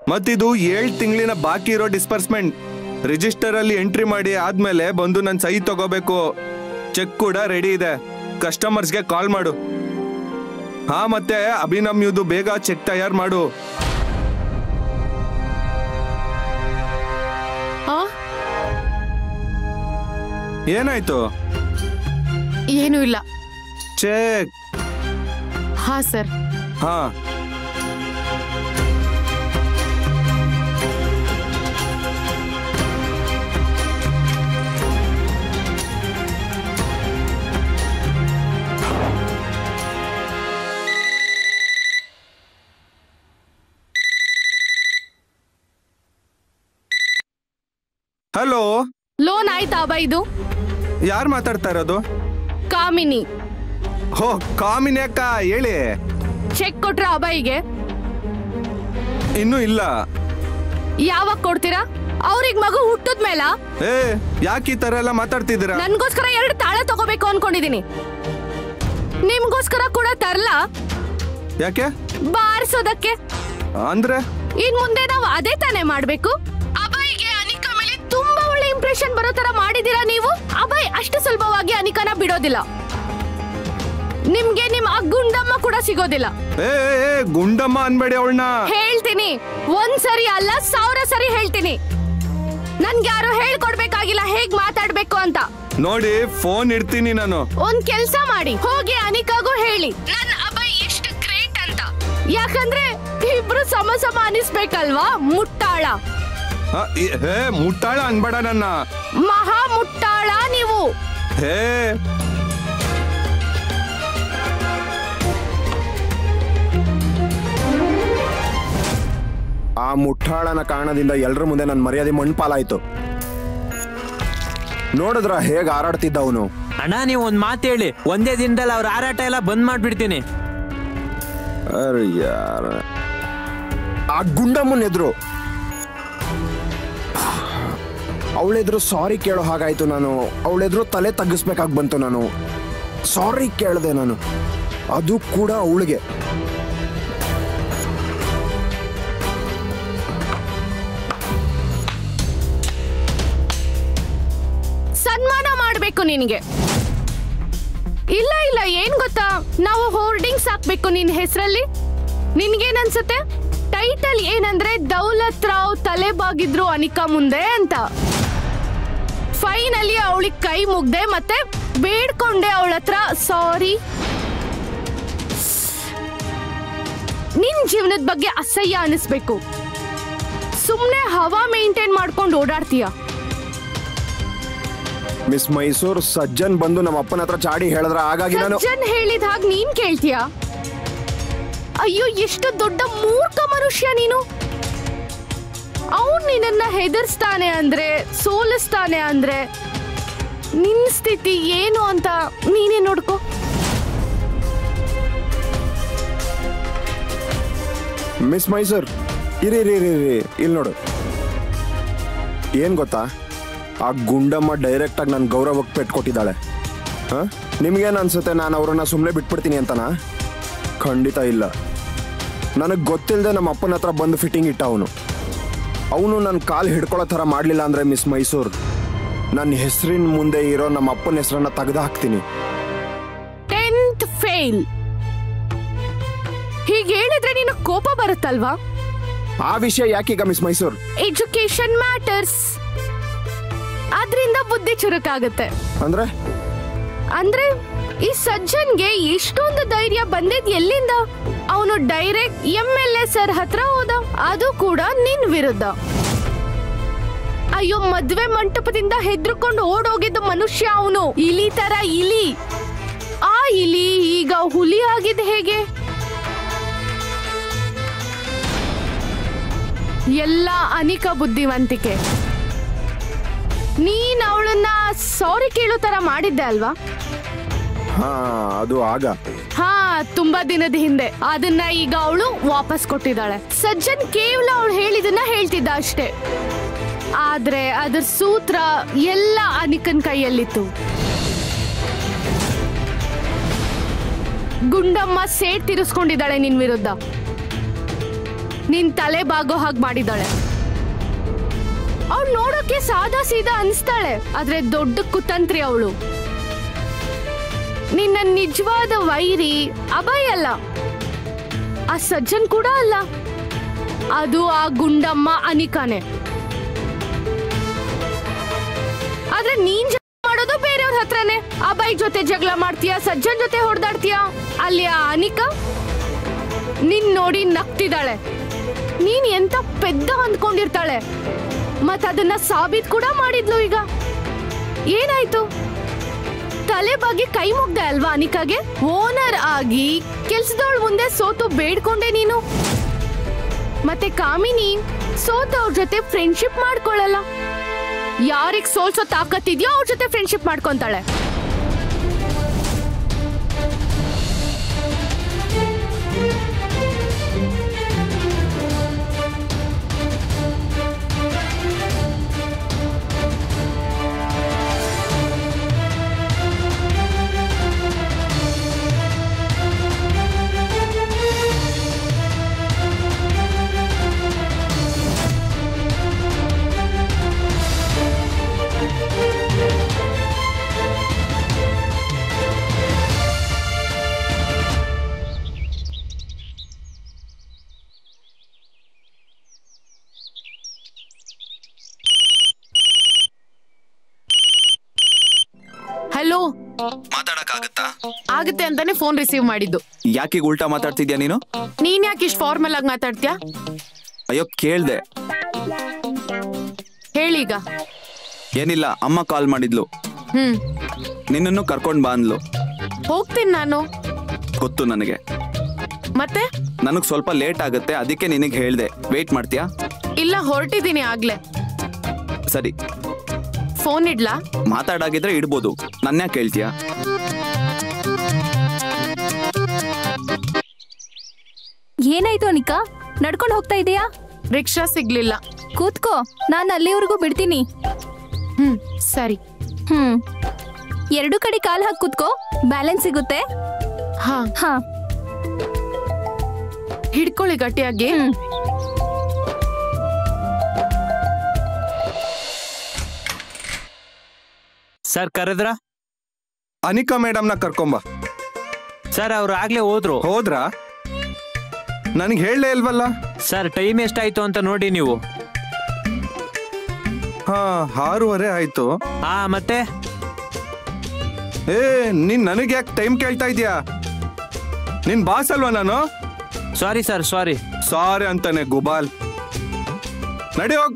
ಮತ್ತಿದು ಏಳ್ ತಿಂಗಳಿನ ಬಾಕಿ ಇರೋ ಡಿಸ್ಪರ್ಸ್ಮೆಂಟ್ ರಿಜಿಸ್ಟರ್ ಅಲ್ಲಿ ಎಂಟ್ರಿ ಮಾಡಿ ಆದ್ಮೇಲೆ ಬಂದು ನನ್ನ ಸಹಿ ತಗೋಬೇಕು ಚೆಕ್ ಕೂಡ ರೆಡಿ ಇದೆ ಕಸ್ಟಮರ್ಸ್ಗೆ ಕಾಲ್ ಮಾಡು ಹಾ ಮತ್ತೆ ಅಭಿನಮ್ಯುದು ಬೇಗ ಚೆಕ್ ತಯಾರು ಮಾಡು ಆ ಏನಾಯ್ತು ಏನೂ ಇಲ್ಲ ಚೆಕ್ ಹಾ ಸರ್ ಹಾ ಹಲೋ ಲೋನ್ ಆಯ್ತಾ ಅಬ್ಬ ಇದು ಯಾರು ಮಾತಾಡ್ತಾ ಇರೋದು ಕಾಮಿನಿ ಹೋ ಕಾಮಿನಿ ಅಕ್ಕ ಹೇಳಿ ಚೆಕ್ ಕೊಟ್ರ ಅಬೈಗೆ ಇನ್ನೂ ಇಲ್ಲ ಯಾವಾಗ ಕೊಡ್ತೀರಾ ಅವ್ರಿಗೆ ಮಗು ಹುಟ್ಟದ ಮೇಲ ಏ ಯಾಕೆ ಈ ತರ ಎಲ್ಲ ಮಾತಾಡ್ತಿದ್ದೀರಾ ನನ್ಗೋಸ್ಕರ ಎರಡು ತಾಳೆ ತಗೋಬೇಕು ಅನ್ಕೊಂಡಿದೀನಿ ನಿಮ್ಗೋಸ್ಕರ ಕೂಡ ತರ್ಲಾ ಯಾಕೆ ಬಾರಿಸೋದಕ್ಕೆ ಅಂದ್ರೆ ಇನ್ ಮುಂದೆ ನಾವು ಅದೇ ತಾನೇ ಮಾಡ್ಬೇಕು ಅಭಯ್ಗೆ ಅನಿಕಾ ಮೇಲೆ ತುಂಬಾ ಒಳ್ಳೆ ಇಂಪ್ರೆಷನ್ ಬರೋ ತರ ಮಾಡಿದೀರಾ ನೀವು ಅಭಯ್ ಅಷ್ಟು ಸುಲಭವಾಗಿ ಅನಿಕಾನ ಬಿಡೋದಿಲ್ಲ ನಿಮ್ಗೆ ನಿಮ್ ಆ ಗುಂಡಮ್ಮ ಕೂಡ ಸಿಗೋದಿಲ್ಲ ಏ ಏ, ಏ, ಗುಂಡಮ್ಮ ಅನ್ಬೇಡಿ ಅವಳನ್ನ ಹೇಳ್ತೀನಿ ಒಂದ್ ಸರಿ ಅಲ್ಲ ಸಾವಿರ ಸರಿ ಹೇಳ್ತೀನಿ ನನ್ಗೆ ಯಾರು ಹೇಳ್ಕೊಡ್ಬೇಕಾಗಿಲ್ಲ ಹೇಗ್ ಮಾತಾಡ್ಬೇಕು ಅಂತ ನೋಡಿ ಫೋನ್ ಇಡ್ತೀನಿ ನಾನು ಒಂದ್ ಕೆಲ್ಸ ಮಾಡಿ ಹೋಗಿ ಅನಿಕಾಗೂ ಹೇಳಿ ನನ್ ಅಭಯ್ ಎಷ್ಟು ಗ್ರೇಟ್ ಅಂತ ಯಾಕಂದ್ರೆ ಇಬ್ರು ಸಮ ಸಮ ಅನಿಸ್ಬೇಕಲ್ವಾ ಮುಟ್ಟಾಳ ಆ, ಈ- ಹೇ ಮುಟ್ಟಾಳ ಅನ್ಬೇಡ ನನ್ನ ಮಹಾ ಮುಟ್ಟಾಳ ನೀವು ಹೇ ಆ ಮುಟ್ಟಾಳನ ಕಾರಣದಿಂದ ಎಲ್ರ ಮುಂದೆ ನನ್ನ ಮರ್ಯಾದೆ ಮಣ್ಪಾಲಾಯ್ತು ನೋಡಿದ್ರ ಹೇಗ್ ಹಾರಾಡ್ತಿದ್ದ ಅವನು ಅಣ್ಣ ನೀವು ಒಂದ್ ಮಾತು ಹೇಳಿ ಒಂದೇ ದಿನದಲ್ಲಿ ಅವ್ರ ಹಾರಾಟ ಎಲ್ಲ ಬಂದ್ ಮಾಡ್ಬಿಡ್ತೀನಿ ಅರೆ ಯಾರ ಆ ಗುಂಡಮ್ಮನ ಎದುರು ಅವಳೆದ್ರು ಸಾರಿ ಕೇಳೋ ಹಾಗಾಯ್ತು ನಾನು ಅವಳೆದ್ರು ತಲೆ ತಗ್ಗಿಸ್ಬೇಕಾಗಿ ಬಂತು ನಾನು ಸಾರಿ ಕೇಳಿದೆ ನಾನು ಅದು ಕೂಡ ಅವಳಿಗೆ ಸನ್ಮಾನ ಮಾಡ್ಬೇಕು ನಿನಗೆ ಇಲ್ಲ ಇಲ್ಲ ಏನ್ ಗೊತ್ತಾ ನಾವು ಹೋರ್ಡಿಂಗ್ಸ್ ಹಾಕ್ಬೇಕು ನಿನ್ ಹೆಸರಲ್ಲಿ ನಿನ್ಗೇನ್ ಅನ್ಸುತ್ತೆ ಟೈಟಲ್ ಏನಂದ್ರೆ ದೌಲತ್ ರಾವ್ ತಲೆ ಬಾಗಿದ್ರು ಅನಿಕಾ ಮುಂದೆ ಅಂತ ಫೈನಲಿ ಅವಳಿಗೆ ಕೈ ಮುಗ್ದೆ ಮತ್ತೆ ಬೇಡ್ಕೊಂಡೆ ಅವಳ ಹತ್ರ ಸಾರಿ ನಿನ್ ಜೀವನದ ಬಗ್ಗೆ ಅಸಹ್ಯ ಅನಿಸ್ಬೇಕು ಸುಮ್ನೆ ಹವಾ ಮೇಂಟೈನ್ ಮಾಡ್ಕೊಂಡು ಓಡಾಡ್ತೀಯ ಮಿಸ್ ಮೈಸೂರ್ ಸಜ್ಜನ್ ಬಂದು ನಮ್ಮ ಅಪ್ಪನ ಹತ್ರ ಚಾಡಿ ಹೇಳಿದ್ರ ಹಾಗಾಗಿ ನಾನು ಸಜ್ಜನ್ ಹೇಳಿದ ಹಾಗೆ ನೀನ್ ಕೇಳ್ತೀಯ ಅಯ್ಯೋ ಎಷ್ಟು ದೊಡ್ಡ ಮೂರ್ಖ ಮನುಷ್ಯ ನೀನು ಅವ್ನ್ ನಿನ್ನನ್ನ ಹೆದರ್ಸ್ತಾನೆ ಅಂದ್ರೆ ಸೋಲಿಸ್ತಾನೆ ಅಂದ್ರೆ ನಿನ್ ಸ್ಥಿತಿ ಏನು ಅಂತ ನೀನೇ ನೋಡ್ಕೋ ಮಿಸ್ ಮೈಸೂರ್ ಇರಿ ಇರಿ ಇರಿ ಇರಿ ಇಲ್ಲಿ ನೋಡು ಏನ್ ಗೊತ್ತಾ ಆ ಗುಂಡಮ್ಮ ಡೈರೆಕ್ಟ್ ಆಗಿ ನನ್ನ ಗೌರವಕ್ಕೆ ಪೆಟ್ಟು ಕೊಟ್ಟಿದ್ದಾಳೆ ಹಾ ನಿಮ್ಗೇನು ಅನ್ಸುತ್ತೆ ನಾನು ಅವ್ರನ್ನ ಸುಮ್ಮನೆ ಬಿಟ್ಬಿಡ್ತೀನಿ ಅಂತನಾ ಖಂಡಿತ ಇಲ್ಲ ನನಗೆ ಗೊತ್ತಿಲ್ಲದೆ ನಮ್ಮ ಅಪ್ಪನ ಹತ್ರ ಬಂದು ಫಿಟ್ಟಿಂಗ್ ಇಟ್ಟ ಅವನು ಅವನು ನನ್ನ ಕಾಲು ಹಿಡ್ಕೊಳ್ಳೋ ಥರ ಮಾಡಲಿಲ್ಲ ಅಂದರೆ ಮಿಸ್ ಮೈಸೂರ್ ನನ್ನ ಹೆಸರಿನ ಮುಂದೆ ಇರೋ ನಮ್ಮ ಅಪ್ಪನ ಹೆಸರನ್ನ ತೆಗೆದು ಹಾಕ್ತೀನಿ ಟೆಂತ್ ಫೇಲ್ ಹೀಗೆ ಹೇಳಿದ್ರೆ ನೀನು ಕೋಪ ಬರುತ್ತಲ್ವಾ ಆ ವಿಷಯ ಯಾಕೀಗ ಮಿಸ್ ಮೈಸೂರ್ ಎಜುಕೇಶನ್ ಮ್ಯಾಟರ್ಸ್ ಅದ್ರಿಂದ ಬುದ್ಧಿ ಚುರುಕಾಗುತ್ತೆ ಅಂದ್ರೆ ಅಂದ್ರೆ ಈ ಸಜ್ಜನ್ಗೆ ಇಷ್ಟೊಂದು ಧೈರ್ಯ ಬಂದಿದ್ ಎಲ್ಲಿಂದ ಅವನು direct M L A sir ಹತ್ರ ಹೋದ ಅದು ಕೂಡ ನಿನ್ ವಿರುದ್ಧ ಅಯ್ಯೋ ಮದ್ವೆ ಮಂಟಪದಿಂದ ಹೆದ್ರುಕೊಂಡು ಓಡೋಗಿದ್ದ ಮನುಷ್ಯ ಅವನು ಇಲಿ ತರ ಇಲಿ ಆ ಇಲಿ ಈಗ ಹುಲಿ ಆಗಿದೆ ಹೇಗೆ ಎಲ್ಲ ಅನಿಕ ಬುದ್ಧಿವಂತಿಕೆ ನೀನ್ ಅವಳನ್ನ ಸಾರಿ ಕೇಳೋ ತರ ಮಾಡಿದ್ದೆ ಅಲ್ವಾ ಹಾ ಅದು ಆಗ ಹಾ ತುಂಬಾ ದಿನದ ಹಿಂದೆ ಅದನ್ನ ಈಗ ಅವಳು ವಾಪಸ್ ಕೊಟ್ಟಿದ್ದಾಳೆ ಸಜ್ಜನ್ ಕೇವಲ ಅವಳು ಹೇಳಿದನ್ನ ಹೇಳ್ತಿದ್ದ ಅಷ್ಟೇ ಆದ್ರೆ ಅದ್ರ ಸೂತ್ರ ಎಲ್ಲ ಅನಿಕನ್ ಕೈಯಲ್ಲಿತ್ತು ಗುಂಡಮ್ಮ ಸೇಡ್ ತೀರಿಸ್ಕೊಂಡಿದ್ದಾಳೆ ನಿನ್ ವಿರುದ್ಧ ನಿನ್ ತಲೆ ಬಾಗೋ ಹಾಗೆ ಮಾಡಿದಾಳೆ ಅವಳು ನೋಡೋಕೆ ಸಾದಾ ಸೀದಾ ಅನ್ಸ್ತಾಳೆ ಆದ್ರೆ ದೊಡ್ಡ ಕುತಂತ್ರಿ ಅವಳು ನಿನ್ನ ನಿಜವಾದ ವೈರಿ ಅಭಯ್ ಅಲ್ಲ ಆ ಸಜ್ಜನ್ ಕೂಡ ಅಲ್ಲ ಅದು ಆ ಗುಂಡಮ್ಮ ಅನಿಕಾನೆ ಆದ್ರೆ ನೀನ್ ಜಗಳ ಮಾಡೋದು ಬೇರೆಯವ್ರ ಹತ್ರನೇ ಅಭಯ್ ಜೊತೆ ಜಗಳ ಮಾಡ್ತೀಯ ಸಜ್ಜನ್ ಜೊತೆ ಹೊಡೆದಾಡ್ತೀಯ ಅಲ್ಲಿ ಆ ಅನಿಕಾ ನಿನ್ ನೋಡಿ ನಗ್ತಿದ್ದಾಳೆ ನೀನ್ ಎಂತ ಪೆದ್ದ ಅಂದ್ಕೊಂಡಿರ್ತಾಳೆ ಮತ್ ಅದನ್ನ ಸಾಬೀತ್ ಕೂಡ ಮಾಡಿದ್ಲು ಈಗ ಏನಾಯ್ತು ತಲೆ ಬಗ್ಗೆ ಕೈ ಮುಗ್ದೆ ಅಲ್ವಾ ಅನಿಕಾಗೆ ಓನರ್ ಆಗಿ ಕೆಲ್ಸದವಳ ಮುಂದೆ ಸೋತು ಬೇಡ್ಕೊಂಡೆ ನೀನು ಮತ್ತೆ ಕಾಮಿನಿ ಸೋತವ್ರ ಜೊತೆ ಫ್ರೆಂಡ್ಶಿಪ್ ಮಾಡ್ಕೊಳ್ಳಲ್ಲ ಯಾರಿಗ್ ಸೋಲ್ಸೋ ತಾಕತ್ತಿದ್ಯೋ ಅವ್ರ ಜೊತೆ ಫ್ರೆಂಡ್ಶಿಪ್ ಮಾಡ್ಕೊಂತಾಳೆ ಹಲೋ ಮಾತಾಡಕ್ಕಾಗತ್ತಾ ಆಗುತ್ತೆ ಅಂತಾನೆ ಫೋನ್ ರಿಸೀವ್ ಮಾಡಿದ್ದು ಯಾಕೆ ಉಲ್ಟಾ ಮಾತಾಡ್ತಿದ್ಯಾ ನೀನು ನೀನ್ ಯಾಕೆ ಇಷ್ಟು ಫಾರ್ಮಲ್ ಆಗಿ ಮಾತಾಡ್ತೀಯಾ ಅಯ್ಯೋ ಕೇಳ್ದೆ ಹೇಳೀಗ ಏನಿಲ್ಲ ಅಮ್ಮ ಕಾಲ್ ಮಾಡಿದ್ಲು ಹ್ಮ್ ನಿನ್ನನ್ನು ಕರ್ಕೊಂಡ್ ಬಾ ಅಂದ್ಲು ಹೋಗ್ತೀನಿ ನಾನು ಗೊತ್ತು ನನಗೆ ಮತ್ತೆ ನನಗ್ ಸ್ವಲ್ಪ ಲೇಟ್ ಆಗುತ್ತೆ ಅದಕ್ಕೆ ನಿನಗೆ ಹೇಳ್ದೆ ವೇಟ್ ಮಾಡ್ತೀಯಾ ಇಲ್ಲ ಹೊರಟಿದ್ದೀನಿ ಆಗ್ಲೇ ಸರಿ ಫೋನ್ ಇಡ್ಲಾ ಮಾತಾಡಾಗಿದ್ರೆ ಇಡ್ಬೋದು ನನ್ನ ಕೇಳ್ತೀಯಾ ಏನಾಯ್ತು ಅನಿಕಾ ನಡ್ಕೊಂಡು ಹೋಗ್ತಾ ಇದೀಯಾ ರಿಕ್ಷಾ ಸಿಗ್ಲಿಲ್ಲ ಕೂತ್ಕೋ ನಾನು ಅಲ್ಲಿವರೆಗೂ ಬಿಡ್ತೀನಿ ಹ್ಮ್ ಸರಿ ಹ್ಮ್ ಎರಡು ಕಡೆ ಕಾಲ್ ಹಾಕಿ ಕೂತ್ಕೋ ಬ್ಯಾಲೆನ್ಸ್ ಸಿಗುತ್ತೆ ಹಾ ಹಾ ಹಿಡ್ಕೊಳ್ಳಿ ಗಟ್ಟಿಯಾಗಿ ಹ್ಮ್ ಸರ್ ಕರೆದ್ರ ಅನಿಕಾ ಮೇಡಮ್ನ ಕರ್ಕೊಂಬ ಸರ್ ಅವ್ರು ಆಗ್ಲೇ ಹೋದ್ರು ಹೋದ್ರಾ ನನಗೆ ಹೇಳಲೇ ಇಲ್ವಲ್ಲ ಸರ್ ಟೈಮ್ ಎಷ್ಟಾಯ್ತು ಅಂತ ನೋಡಿ ನೀವು ಹಾ ಆರೂವರೆ ಆಯ್ತು ಹಾ ಮತ್ತೆ ಏ ನೀನ್ ನನಗೆ ಯಾಕೆ ಟೈಮ್ ಕೇಳ್ತಾ ಇದೀಯಾ ನಿನ್ ಬಾಸ್ ಅಲ್ವಾ ನಾನು ಸಾರಿ ಸರ್ ಸಾರಿ ಸಾರಿ ಅಂತಾನೆ ಗುಬಾಲ್ ನಡಿ ಹೋಗ್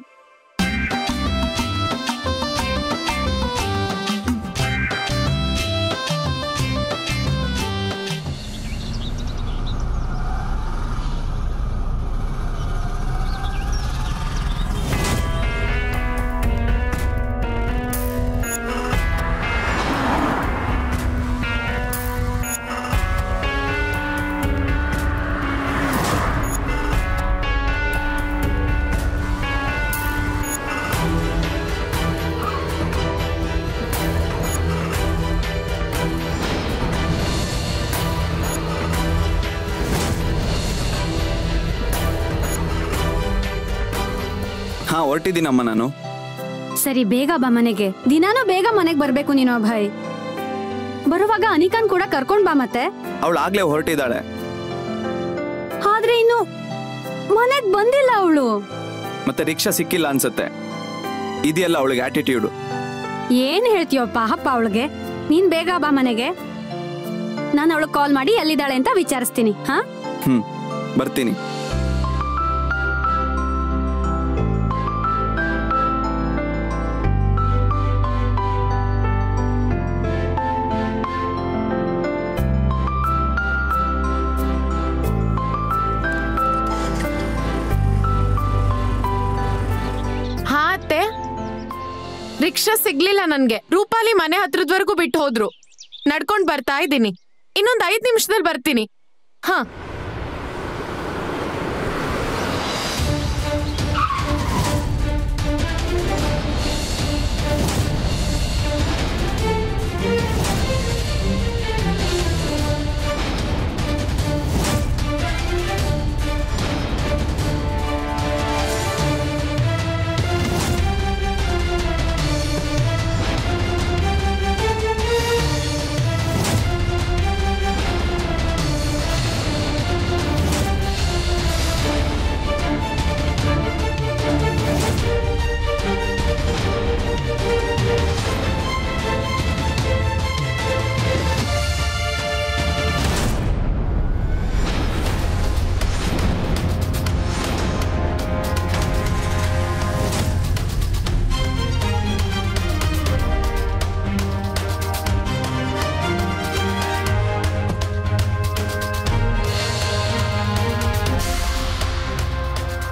ಹಾ ಹೊರಟಿದ್ದೀನಮ್ಮ ನಾನು ಸರಿ ಬೇಗ ಬಾ ಮನೆಗೆ ದಿನಾನು ಬೇಗ ಮನೆಗೆ ಬರ್ಬೇಕು ನೀನು ಅಭಯ್ ಬರುವಾಗ ಅನಿಕಾನ್ ಕೂಡ ಕರ್ಕೊಂಡ್ ಬಾ ಮತ್ತೆ ಅವಳು ಆಗ್ಲೇ ಹೊರಟಿದ್ದಾಳೆ ಆದ್ರೆ ಇನ್ನು ಮನೆಗ್ ಬಂದಿಲ್ಲ ಅವಳು ಮತ್ತೆ ರಿಕ್ಷಾ ಸಿಕ್ಕಿಲ್ಲ ಅನ್ಸತ್ತೆ ಇದೆಯಲ್ಲ ಅವಳಿಗೆ ಆಟಿಟ್ಯೂಡು ಏನ್ ಹೇಳ್ತೀಯೋ ಪಾಪ ಅವಳಿಗೆ ನೀನ್ ಬೇಗ ಬಾ ಮನೆಗೆ ನಾನು ಅವಳು ಕಾಲ್ ಮಾಡಿ ಎಲ್ಲಿದ್ದಾಳೆ ಅಂತ ವಿಚಾರಿಸ್ತೀನಿ ಹಾ ಹ್ಮ್ ಬರ್ತೀನಿ ಹಾ ಅತ್ತೆ ರಿಕ್ಷಾ ಸಿಗ್ಲಿಲ್ಲ ನನ್ಗೆ ರೂಪಾಲಿ ಮನೆ ಹತ್ರದ್ವರೆಗೂ ಬಿಟ್ಟು ಹೋದ್ರು ನಡ್ಕೊಂಡ್ ಬರ್ತಾ ಇದ್ದೀನಿ ಇನ್ನೊಂದ್ ಐದ್ ನಿಮಿಷದಲ್ಲಿ ಬರ್ತೀನಿ ಹಾ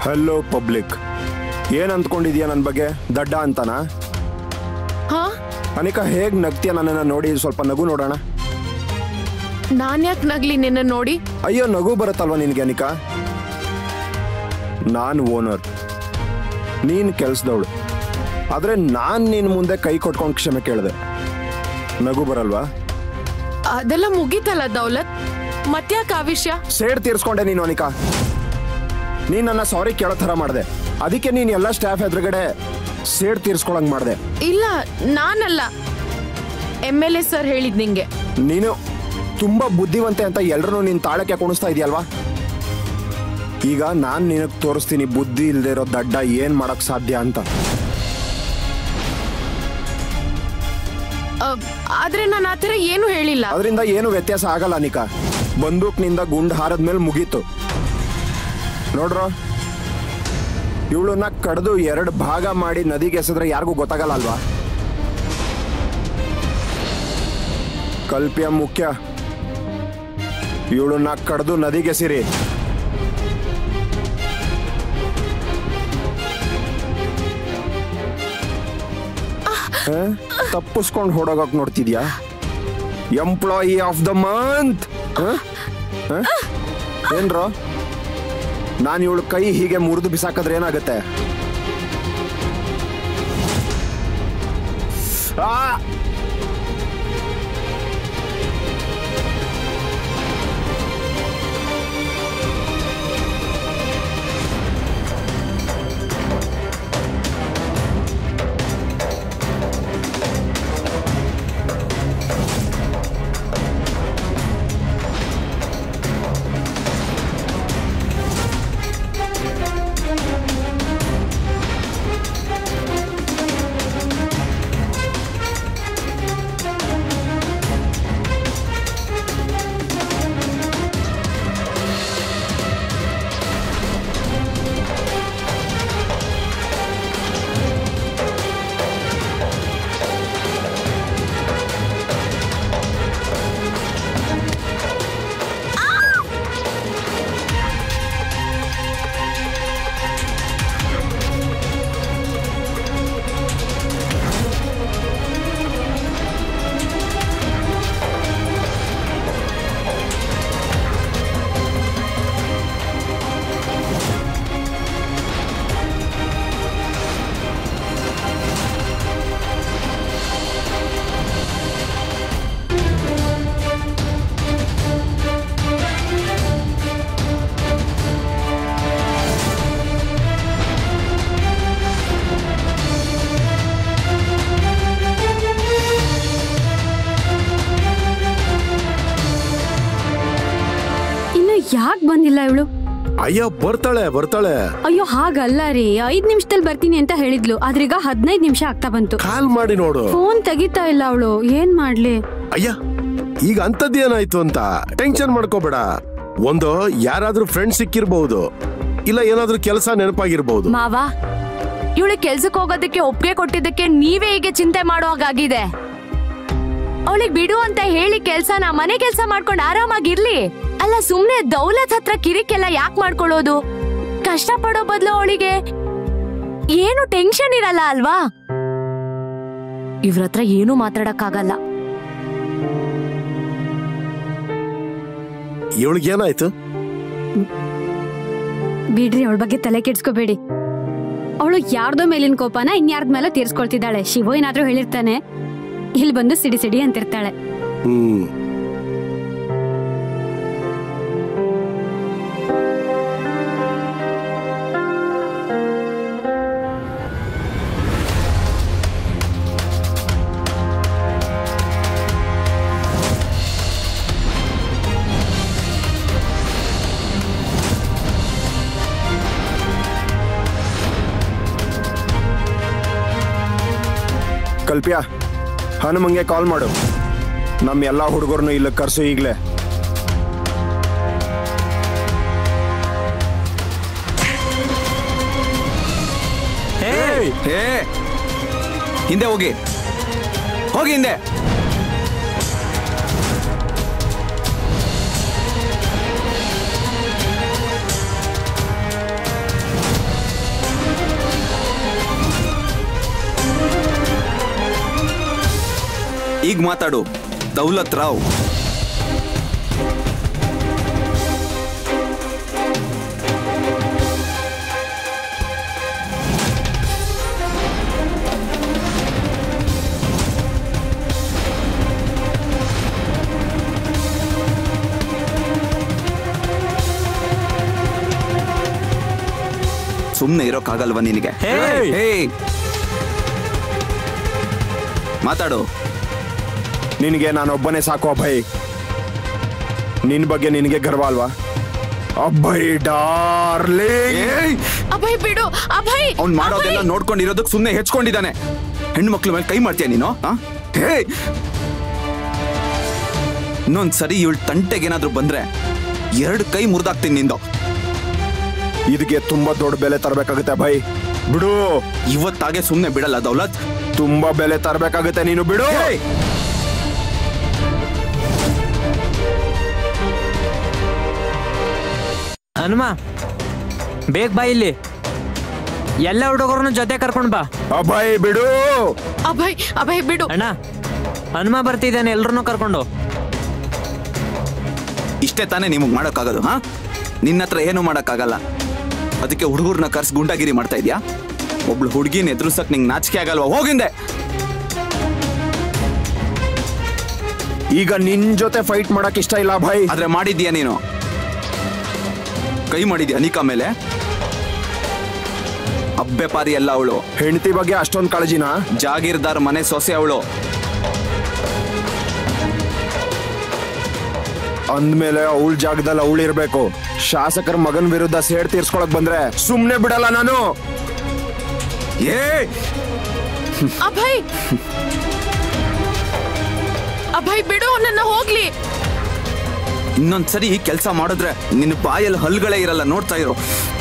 ಹಲೋ ಪಬ್ಲಿಕ್ ಏನ್ ಅಂದ್ಕೊಂಡಿದ್ಯಾ ನನ್ನ ಬಗ್ಗೆ ದಡ್ಡ ಅಂತನಾ ಹಾ ಅನಿಕಾ ಹೇಗ್ ನಗ್ತೀಯ ನನ್ನನ್ನ ನೋಡಿ ಸ್ವಲ್ಪ ನಗು ನೋಡೋಣ ನಾನ್ ಯಾಕೆ ನಗ್ಲಿ ನಿನ್ನ ನೋಡಿ ಅಯ್ಯೋ ನಗು ಬರುತ್ತಲ್ವಾ ನಿನ್ಗೆ ಅನಿಕಾ ನಾನ್ ಓನರ್ ನೀನ್ ಕೆಲ್ಸದವಳು ಆದ್ರೆ ನಾನ್ ನಿನ್ ಮುಂದೆ ಕೈ ಕೊಟ್ಕೊಂಡು ಕ್ಷಮೆ ಕೇಳಿದೆ ನಗು ಬರಲ್ವಾ ಅದೆಲ್ಲ ಮುಗೀತಲ್ಲ ದೌಲತ್ ಮತ್ಯಾಕ ಆ ವಿಷಯ ಸೇಡ್ ತೀರ್ಸ್ಕೊಂಡೆ ನೀನು ಅನಿಕಾ ನೀನ್ ನನ್ನ ಸಾರಿ ಕೇಳೋ ಥರ ಮಾಡಿದೆ ಅದಕ್ಕೆ ನೀನ್ ಎಲ್ಲ ಸ್ಟಾಫ್ ಎದುರುಗಡೆ ಸೇಡ್ ತೀರ್ಸ್ಕೊಳಂಗ್ ಮಾಡಿದೆ ಇಲ್ಲ ನಾನಲ್ಲ ಎಮ್ ಎಲ್ ಎ ಸರ್ ಹೇಳಿದ್ ನಿಂಗೆ ನೀನು ತುಂಬಾ ಬುದ್ಧಿವಂತೆ ಅಂತ ಎಲ್ರೂ ನೀನ್ ತಾಳಕ್ಕೆ ಕುಣಿಸ್ತಾ ಇದೆಯಲ್ವಾ ಈಗ ನಾನ್ ನಿನಗ್ ತೋರಿಸ್ತೀನಿ ಬುದ್ಧಿ ಇಲ್ದೇ ಇರೋ ದಡ್ಡ ಏನ್ ಮಾಡಕ್ ಸಾಧ್ಯ ಅಂತ ಅ, ಆದ್ರೆ ನಾನು ಆ ಥರ ಏನು ಹೇಳಿಲ್ಲ ಅದರಿಂದ ಏನು ವ್ಯತ್ಯಾಸ ಆಗಲ್ಲ ಅನಿಕಾ ಬಂದೂಕ್ನಿಂದ ಗುಂಡ್ ಹಾರದ್ಮೇಲೆ ಮುಗೀತು ನೋಡ್ರೋ ಇವಳನ್ನ ಕಡ್ದು ಎರಡು ಭಾಗ ಮಾಡಿ ನದಿಗೆ ಎಸೆದ್ರೆ ಯಾರಿಗೂ ಗೊತ್ತಾಗಲ್ಲ ಅಲ್ವಾ ಕಲ್ಪ್ಯ ಮುಖ್ಯ ಇವಳನ್ನ ಕಡ್ದು ನದಿಗೆ ಎಸಿರಿ ತಪ್ಪಿಸ್ಕೊಂಡು ಹೊಡೋಗಕ್ ನೋಡ್ತಿದ್ಯಾ ಎಂಪ್ಲಾಯಿ ಆಫ್ ದ ಮಂತ್ ಏನ್ರೋ ನಾನು ಇವಳು ಕೈ ಹೀಗೆ ಮುರಿದು ಬಿಸಾಕಿದ್ರೆ ಏನಾಗುತ್ತೆ ಆ! ಇನ್ನು ಯಾಕೆ ಬಂದಿಲ್ಲ ಇವಳು ಅಯ್ಯೋ ಬರ್ತಾಳೆ ಬರ್ತಾಳೆ ಅಯ್ಯೋ ಹಾಗಲ್ಲ ರೀ ಐದ್ ನಿಮಿಷದಲ್ಲಿ ಬರ್ತೀನಿ ಅಂತ ಹೇಳಿದ್ಲು ಆದ್ರೀಗ ಹದಿನೈದು ನಿಮಿಷ ಆಗ್ತಾ ಬಂತು ಕಾಲ್ ಮಾಡಿ ನೋಡು ಫೋನ್ ತೆಗಿತಾ ಇಲ್ಲ ಅವಳು ಏನ್ ಮಾಡ್ಲಿ ಅಯ್ಯ ಈಗ ಅಂತದ್ದೇನಾಯ್ತು ಅಂತ ಟೆನ್ಷನ್ ಮಾಡ್ಕೋಬೇಡ ಒಂದು ಯಾರಾದ್ರೂ ಫ್ರೆಂಡ್ ಸಿಕ್ಕಿರ್ಬಹುದು ಇಲ್ಲ ಏನಾದ್ರೂ ಕೆಲಸ ನೆನಪಾಗಿರ್ಬಹುದು ಮಾವ ಇವಳು ಕೆಲ್ಸಕ್ಕೆ ಹೋಗೋದಕ್ಕೆ ಒಪ್ಪಿಗೆ ಕೊಟ್ಟಿದ್ದಕ್ಕೆ ನೀವೇ ಹೀಗೆ ಚಿಂತೆ ಮಾಡೋ ಹಾಗಾಗಿದೆ ಅವಳಿಗೆ ಬಿಡು ಅಂತ ಹೇಳಿ ಕೆಲ್ಸನ ಮನೆ ಕೆಲ್ಸ ಮಾಡ್ಕೊಂಡು ಆರಾಮಾಗಿರ್ಲಿ ಅಲ್ಲ ಸುಮ್ನೆ ದೌಲತ್ ಹತ್ರ ಕಿರಿಕೆಲ್ಲ ಯಾಕೆ ಮಾಡ್ಕೊಳ್ಳೋದು ಕಷ್ಟ ಪಡೋ ಬದಲು ಅವಳಿಗೆ ಏನು ಟೆನ್ಷನ್ ಇರಲ್ಲ ಅಲ್ವಾ ಇವ್ರ ಹತ್ರ ಏನೂ ಮಾತಾಡಕ್ಕಾಗಲ್ಲ ಇವಳಿಗೆ ಏನಾಯ್ತು ಬಿಡ್ರಿ ಅವಳ ಬಗ್ಗೆ ತಲೆ ಕೆಡ್ಸ್ಕೋಬೇಡಿ ಅವಳು ಯಾರ್ದೋ ಮೇಲಿನ ಕೋಪನ ಇನ್ಯಾರ್ದ ಮೇಲೆ ತೀರ್ಸ್ಕೊಳ್ತಿದ್ದಾಳೆ ಶಿವ ಏನಾದ್ರೂ ಹೇಳಿರ್ತಾನೆ ಇಲ್ಲಿ ಬಂದು ಸಿಡಿ ಸಿಡಿ ಅಂತಿರ್ತಾಳೆ ಹ್ಮ್ ಕಲ್ಪ್ಯ ಹನುಮಂಗೆ ಕಾಲ್ ಮಾಡು ನಮ್ಮ ಎಲ್ಲ ಹುಡುಗರನ್ನು ಇಲ್ಲಿ ಕರ್ಸು ಈಗಲೇ ಹೇ ಹಿಂದೆ ಹೋಗಿ ಹೋಗಿ ಹಿಂದೆ ಈಗ ಮಾತಾಡು ದೌಲತ್ ರಾವ್ ಸುಮ್ಮನೆ ಇರೋಕ್ಕಾಗಲ್ವಾ ನಿನಗೆ ಹೇಯ್! ಹೇಯ್! ಮಾತಾಡು ನಿನಗೆ ನಾನೊಬ್ಬನೇ ಸಾಕು ಅಭಯ್ ನಿನ್ ಬಗ್ಗೆ ನಿನಗೆ ಗರ್ವ ಅಲ್ವಾ ಅಭಯ್ ಡಾರ್ಲಿಂಗ್ ಅಭಯ್ ಬಿಡು ಅಭಯ್ ಅವ್ನ್ ಮಾಡೋದೆಲ್ಲ ಅಭಯ್! ನೋಡ್ಕೊಂಡಿರೋದಕ್ಕೆ ಸುಮ್ಮನೆ ಹೆಚ್ಕೊಂಡಿದ್ದಾನೆ ಹೆಣ್ಣು ಮಕ್ಳ ಮೇಲೆ ಕೈ ಮಾಡ್ತೀಯ ನೀನು ಆ? ಹೇ ಇನ್ನೊಂದ್ ಸರಿ ಇವಳು ತಂಟೆಗೇನಾದ್ರೂ ಬಂದ್ರೆ ಎರಡು ಕೈ ಮುರಿದಾಕ್ತೀನಿ ನಿಂದು ಇದಕ್ಕೆ ತುಂಬಾ ದೊಡ್ಡ ಬೆಲೆ ತರಬೇಕಾಗುತ್ತೆ ಅಭಯ್ ಬಿಡು ಇವತ್ತಾಗೆ ಸುಮ್ಮನೆ ಬಿಡಲ್ಲ ದೌಲತ್ ತುಂಬಾ ಬೆಲೆ ತರಬೇಕಾಗುತ್ತೆ ನೀನು ಬಿಡು ಹೇ! ಹನುಮ ಬೇಗ ಬಾ ಇಲ್ಲಿ ಎಲ್ಲ ಹುಡುಗರನ್ನು ಜೊತೆ ಕರ್ಕೊಂಡ್ ಬಾ ಅಭಯ್ ಬಿಡು ಅಭಯ್ ಅಭಯ್ ಬಿಡು ಅಣ್ಣ ಹನುಮ ಬರ್ತಿದ್ದಾನೆ ಎಲ್ರನ್ನೂ ಕರ್ಕೊಂಡು ಇಷ್ಟೇ ತಾನೇ ನಿಮಗೆ ಮಾಡೋಕ್ಕಾಗೋದು ಹಾ ನಿನ್ನ ಹತ್ರ ಏನು ಮಾಡೋಕ್ಕಾಗಲ್ಲ ಅದಕ್ಕೆ ಹುಡುಗರ್ನ ಕರ್ಸ್ ಗುಂಡಾಗಿರಿ ಮಾಡ್ತಾ ಇದ್ಯಾ ಒಬ್ಳು ಹುಡುಗಿನ ಎದುರಿಸಕ್ ನಿಂಗೆ ನಾಚಿಕೆ ಆಗಲ್ವಾ ಹೋಗಿಂದೆ ಈಗ ನಿನ್ ಜೊತೆ ಫೈಟ್ ಮಾಡಕ್ ಇಷ್ಟ ಇಲ್ಲ ಅಭಯ್ ಆದ್ರೆ ಮಾಡಿದ್ಯಾ ನೀನು ಕೈ ಮಾಡಿದ್ಯಾ ಅನಿಕಾ ಮೇಲೆ ಅಬ್ಬೆ ಪಾರಿ ಎಲ್ಲ ಅವಳು ಹೆಂಡತಿ ಬಗ್ಗೆ ಅಷ್ಟೊಂದ್ ಕಾಳಜಿನ ಜಾಗೀರ್ದಾರ್ ಮನೆ ಸೊಸೆ ಅವಳು ಅಂದ್ಮೇಲೆ ಅವಳ ಜಾಗದಲ್ಲಿ ಅವಳು ಇರ್ಬೇಕು ಶಾಸಕರ ಮಗನ್ ವಿರುದ್ಧ ಸೇಡ್ ತೀರ್ಸ್ಕೊಳಕ್ ಬಂದ್ರೆ ಸುಮ್ನೆ ಬಿಡಲ್ಲ ನಾನು ಏ ಅಭಯ್ ಅಭಯ್ ಬಿಡು ನನ್ನ ಹೋಗ್ಲಿ ಇನ್ನೊಂದ್ಸರಿ ಕೆಲಸ ಮಾಡಿದ್ರೆ ನಿನ್ನ ಬಾಯಲ್ಲಿ ಹಲ್ಗಳೇ ಇರಲ್ಲ ನೋಡ್ತಾ ಇರೋ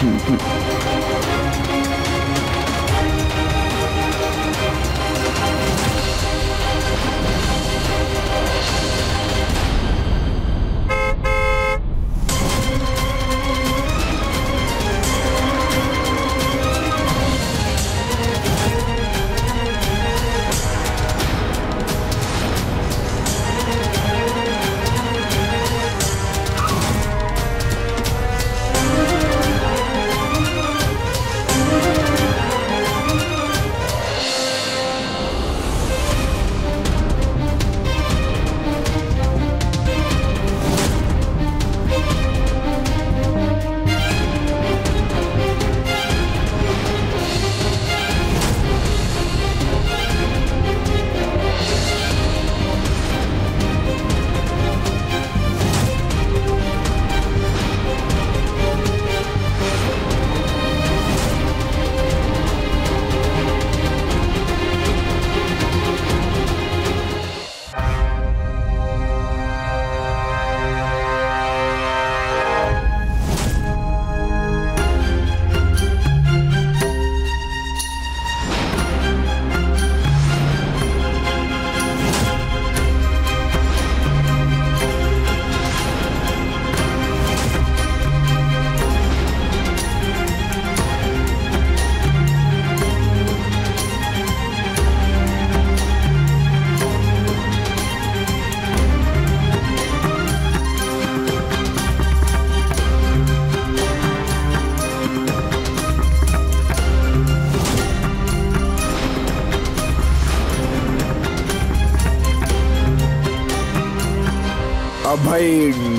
ಅಭಯ್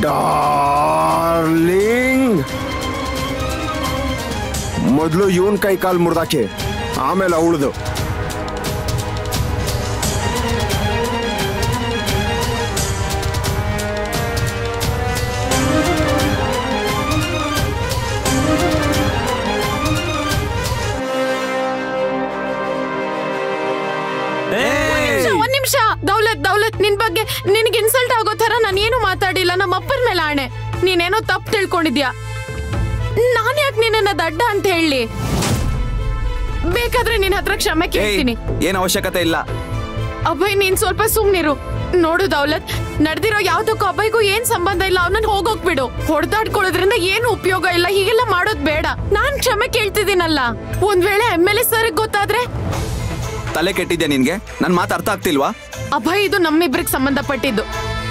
ಡಾರ್ಲಿಂಗ್ ಮೊದಲು ಇವನ್ ಕೈ ಕಾಲ್ ಮುರ್ದಾಕಿ ಆಮೇಲೆ ಅವಳದು ನಿಮಿಷ ಒಂದ್ ನಿಮಿಷ ದೌಲತ್ ದೌಲತ್ ನಿನ್ ಬಗ್ಗೆ ನಿನ್ಗೆ ಇನ್ಸಲ್ಟ್ ಆಗೋ ತರ ನಾನು ಏನು ಮಾತಾಡಿಲ್ಲ ನಮ್ಮ ಅಪ್ಪನ ಮೇಲೆ ಆಣೆ ನೀನೇನೋ ತಪ್ಪು ತಿಳ್ಕೊಂಡಿದ್ಯಾ ನಾನ್ ಯಾಕೆ ನಿನ್ನ ದಡ್ಡ ಅಂತ ಹೇಳಿ ಬೇಕಾದ್ರೆ ನಿನ್ ಹತ್ರ ಕ್ಷಮೆ ಏಯ್ ಕೇಳ್ತೀನಿ ಏನ್ ಅವಶ್ಯಕತೆ ಇಲ್ಲ ಅಭಯ್ ನೀನ್ ಸ್ವಲ್ಪ ಸುಮ್ನಿರು ನೋಡು ದೌಲತ್ ನಡೆದಿರೋ ಯಾವ್ದಕ್ಕೂ ಅಭಯ್ಗೂ ಏನ್ ಸಂಬಂಧ ಇಲ್ಲ ಅವನನ್ನ ಹೋಗೋಕ್ ಬಿಡು ಹೊಡೆದಾಡ್ಕೊಳ್ಳೋದ್ರಿಂದ ಏನು ಉಪಯೋಗ ಇಲ್ಲ ಹೀಗೆಲ್ಲ ಮಾಡೋದ್ ಬೇಡ ನಾನ್ ಕ್ಷಮೆ ಕೇಳ್ತಿದ್ದೀನಲ್ಲ ಒಂದ್ ವೇಳೆ ಎಮ್ ಎಲ್ ಎ ಸರ್ ಗೊತ್ತಾದ್ರೆ ತಲೆ ಕೆಟ್ಟಿದ್ಯಾ ನಿನ್ಗೆ ನನ್ ಮಾತು ಅರ್ಥ ಆಗ್ತಿಲ್ವಾ ಅಭಯ್ ಇದು ನಮ್ಮಿಬ್ರಿಗೆ ಸಂಬಂಧಪಟ್ಟಿದ್ದು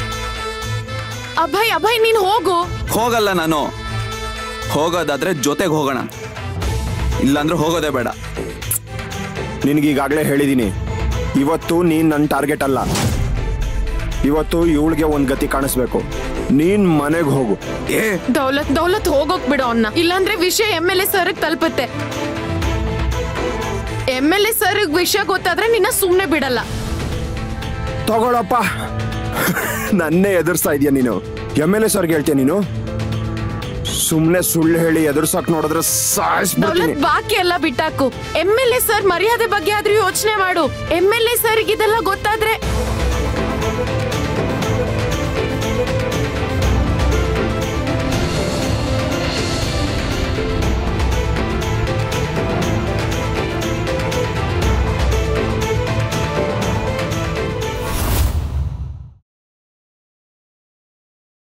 ಅಭಯ್ ಅಭಯ್ ನೀನ್ ಹೋಗು ಹೋಗಲ್ಲ ನಾನು ಹೋಗೋದಾದ್ರೆ ಜೊತೆಗೆ ಹೋಗೋಣ ಇಲ್ಲಾಂದ್ರೆ ಹೋಗೋದೇ ಬೇಡ ನಿನಗೀಗಾಗಲೇ ಹೇಳಿದ್ದೀನಿ ಇವತ್ತು ನೀನ್ ನನ್ನ ಟಾರ್ಗೆಟ್ ಅಲ್ಲ ಇವತ್ತು ಇವಳಿಗೆ ಒಂದು ಗತಿ ಕಾಣಿಸ್ಬೇಕು ನೀನ್ ಮನೆಗೆ ಹೋಗು ಏ ದೌಲತ್ ದೌಲತ್ ಹೋಗೋಕ್ ಬಿಡು ಅವನ್ನ ಇಲ್ಲಾಂದ್ರೆ ವಿಷಯ ಎಮ್ ಎಲ್ ಎ ಸರ್ ತಲುಪುತ್ತೆ ಎಮ್ ಎಲ್ ಎ ಸರ್ ವಿಷಯ ಗೊತ್ತಾದ್ರೆ ನಿನ್ನ ಸುಮ್ನೆ ಬಿಡಲ್ಲ ತಗೊಳಪ್ಪ ನನ್ನೇ ಎದುರಿಸ್ತಾ ಇದೀಯ ನೀನು ಎಮ್ ಎಲ್ ಎ ಸರ್ಗೆ ಹೇಳ್ತೀಯ ನೀನು ಸುಮ್ಮನೆ ಸುಳ್ಳು ಹೇಳಿ ಎದುರ್ಸಕ್ ನೋಡಿದ್ರೆ ಸಾಯಿಸ್ಬಿಡ್ತೀನಿ ದೌಲತ್ ಬಾಕಿ ಎಲ್ಲ ಬಿಟ್ಟಾಕು ಎಮ್ ಎಲ್ ಎ ಸರ್ ಮರ್ಯಾದೆ ಬಗ್ಗೆ ಆದ್ರೂ ಯೋಚನೆ ಮಾಡು ಎಮ್ ಎಲ್ ಎ ಸರ್ ಇದೆಲ್ಲ ಗೊತ್ತಾದ್ರೆ